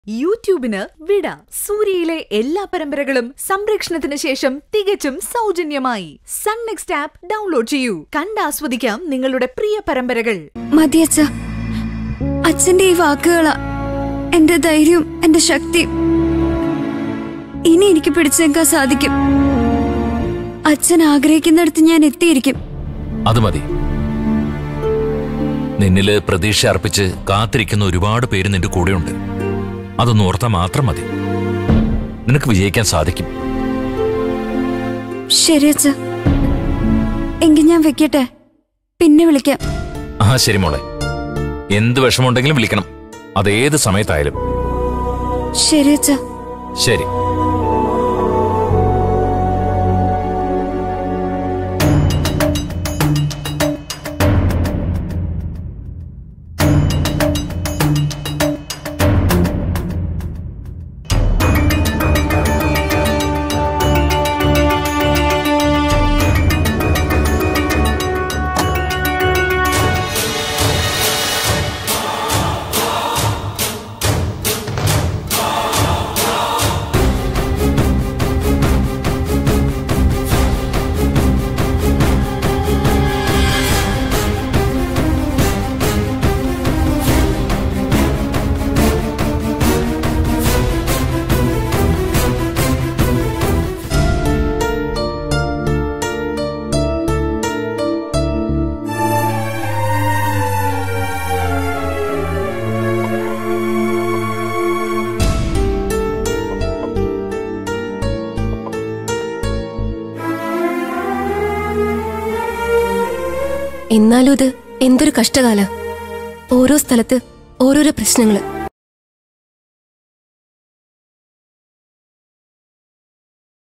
യൂട്യൂബിന് വിട സൂര്യയിലെ എല്ലാ പരമ്പരകളും സംരക്ഷണത്തിന് ശേഷം തികച്ചും സൗജന്യമായി സൺ നെക്സ്റ്റ് ആപ്പ് ഡൗൺലോഡ് ചെയ്യൂ കണ്ടാസ്വദിക്കാം നിങ്ങളുടെ പ്രിയ പരമ്പരകൾ മതിയച്ച അച്ഛന്റെ ഈ വാക്കുകളാ എന്റെ ധൈര്യവും എന്റെ ശക്തി ഇനി എനിക്ക് പിടിച്ചു നിൽക്കാൻ സാധിക്കും അച്ഛൻ ആഗ്രഹിക്കുന്നിടത്ത് ഞാൻ എത്തിയിരിക്കും അത് മതി നിന്നില് പ്രതീക്ഷ അർപ്പിച്ച് കാത്തിരിക്കുന്ന ഒരുപാട് പേര് നിന്റെ കൂടെയുണ്ട് അതൊന്ന് ഓർത്താൽ മാത്രം മതി നിനക്ക് വിജയിക്കാൻ സാധിക്കും ശരി അച്ഛ എങ്കിൽ ഞാൻ വെക്കട്ടെ പിന്നെ വിളിക്കാം ആ ശരി മോളെ എന്ത് വിഷമമുണ്ടെങ്കിലും വിളിക്കണം അതേത് സമയത്തായാലും ശരി അച്ഛ ശരി എന്നാലും ഇത് എന്തൊരു കഷ്ടകാല ഓരോ സ്ഥലത്ത് ഓരോരോ പ്രശ്നങ്ങള്